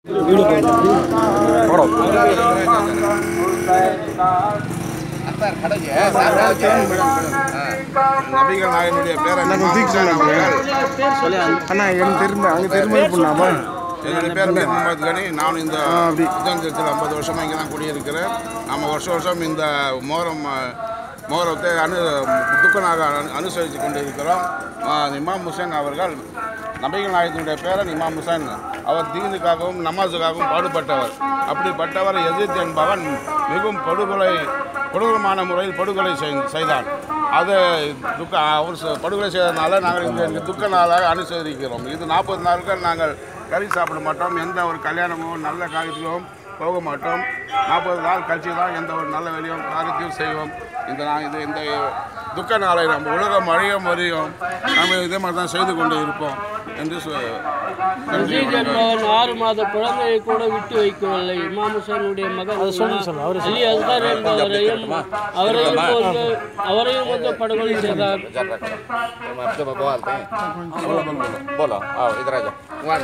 நபிகள் நாயனுடைய பேரை அண்ணா எனக்கு தெரிஞ்ச அங்கே தெரிஞ்சு பண்ணாமா என்னுடைய பேர் மீர் முகமது கனி நான் இந்த உதயத்தில் ஐம்பது வருஷமாக இங்கே தான் குடியிருக்கிறேன் நம்ம வருஷம் வருஷம் இந்த மோரம் மோரத்தை அனு துக்கனாக அனு அனுசரித்து கொண்டு இருக்கிறோம் ஆஹ் இமாம் ஹுசேன் அவர்கள் நபிகள் நாயகத்தினுடைய பேரன் இமாம் ஹுசேன் அவர் தீனுக்காகவும் நமாஸுக்காகவும் பாடுபட்டவர் அப்படிப்பட்டவர் எதிர்த்து என்பவன் மிகவும் படுகொலை கொடூரமான முறையில் படுகொலை செய்- செய்தான் அது துக்க அவர் ச- படுகொலை செய்ததுனால நாங்கள் இந்த இந்த துக்க நாளாக அனுசரிக்கிறோம் இது நாற்பது நாட்கள் நாங்கள் கறி சாப்பிட மாட்டோம் எந்த ஒரு கல்யாணமோ நல்ல காரியத்திலும் போக மாட்டோம் நாற்பது நாள் கழிச்சு தான் எந்த ஒரு நல்ல வேலையும் காரியத்தையும் செய்வோம் இந்த நான் இது இந்த துக்க நாளை நம்ம உலகம் அழியும் வரையும் நம்ம இதே மாதிரி தான் செய்து கொண்டு இருப்போம் என்று சொ- ரஷீத் என்பவன் ஆறு மாத குழந்தையை கூட விட்டு வைக்கவில்லை இமாம் ஹுசேனுடைய மகன் அலி அஸ்கர் என்பவரையும் அவரையும் வந்து அவரையும் வந்து படுகொலை செய்தார் coba bawa tanya. Bola. Oh, itu aja. Wan.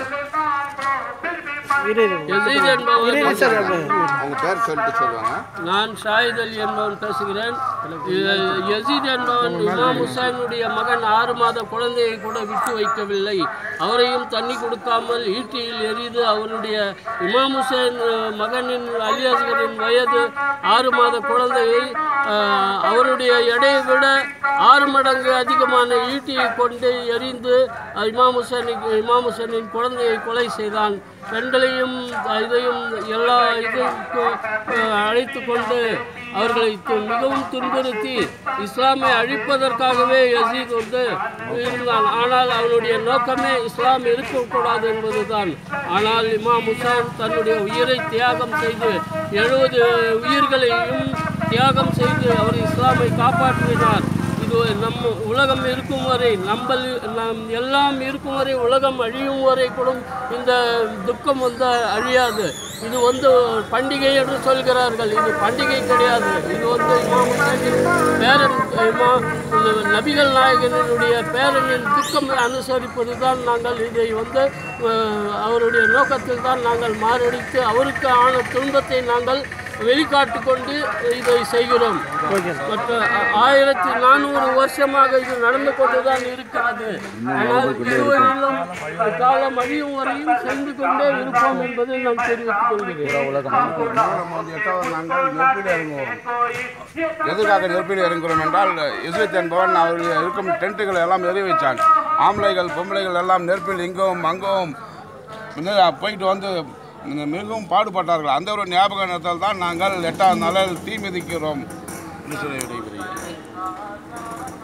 Yazid என்பவர் உங்க பேர் சொல்லிட்டு சொல்லுவாங்க நான் ஷாஹித் அலி என்பவன் பேசுகிறேன் ய- யசீத் என்பவன் இமாம் ஹுசைனுடைய மகன் ஆறு மாத குழந்தையை கூட விட்டு வைக்கவில்லை அவரையும் தண்ணி கொடுக்காமல் ஈட்டியில் எரிது அவருடைய இமாம் ஹுசைன் அஹ், மகனின் அலி அஸ்கரின் வயது ஆறு மாத குழந்தையை அஹ், அவருடைய எடையை விட ஆறு மடங்கு அதிகமான ஈட்டியை கொண்டு எரிந்து அஹ், இமாம் ஹுசைனுக்கு இமாம் ஹுசைனின் குழந்தையை கொலை செய்தான் பெண்களையும் இதையும் எல்லா இதையும் அழைத்து கொண்டு அவர்களை து- மிகவும் துன்புறுத்தி இஸ்லாமை அழிப்பதற்காகவே யசீத் வந்து இருந்தான் ஆனால் அவனுடைய நோக்கமே இஸ்லாம் இருக்கக்கூடாது என்பதுதான் ஆனால் இமாம் ஹுசைன் தன்னுடைய உயிரை தியாகம் செய்து எழுபது உயிர்களையும் தியாகம் செய்து அவர் இஸ்லாமை காப்பாற்றினார் இது நம்ம உலகம் இருக்கும் வரை நம்ம நம் எல்லாம் இருக்கும் வரை உலகம் அழியும் வரை கூட இந்த துக்கம் வந்து அழியாது இது வந்து பண்டிகை என்று சொல்கிறார்கள் இது பண்டிகை கிடையாது இது வந்து இமாம் ஹுசைனின் பேரன் இமா நபிகள் நாயகனுடைய பேரனின் துக்கம் அனுசரிப்பது தான் நாங்கள் இதை வந்து அஹ், அவருடைய நோக்கத்தில் தான் நாங்கள் மாரடித்து அவருக்கு ஆன துன்பத்தை நாங்கள் வெளிக்காட்டு கொண்டு இதை செய்கிறோம் மற்ற ஆ- ஆயிரத்தி நானூறு வருஷமாக இது நடந்து கொண்டுதான் இருக்கிறது ஆனால் இதுவரையிலும் காலம் அழியும் வரையும் சென்று கொண்டே இருப்போம் என்பதை நான் தெரிவித்துக் கொள்கிறேன் மூலம் வந்து எட்டாவது நாங்கள் நெருப்பில் இறங்குவோம் எதுக்காக நெருப்பில் இறங்குகிறோம் என்றால் இஸ்ரத் என்பவன் அவர்கள் இருக்கும் டென்ட்டுகளை எல்லாம் எரி வைச்சான் ஆம்பளைகள் பொம்பளைகள் எல்லாம் நெருப்பில் இங்கவும் அங்கவும் வந்து போயிட்டு வந்து மிகவும் பாடுபட்டார்கள் அந்த ஒரு ஞாபக நேரத்தில் தான் நாங்கள் எட்டாவது நாளில் தீ மிதிக்கிறோம் என்று சொல்லி விடைபெறுகிறேன்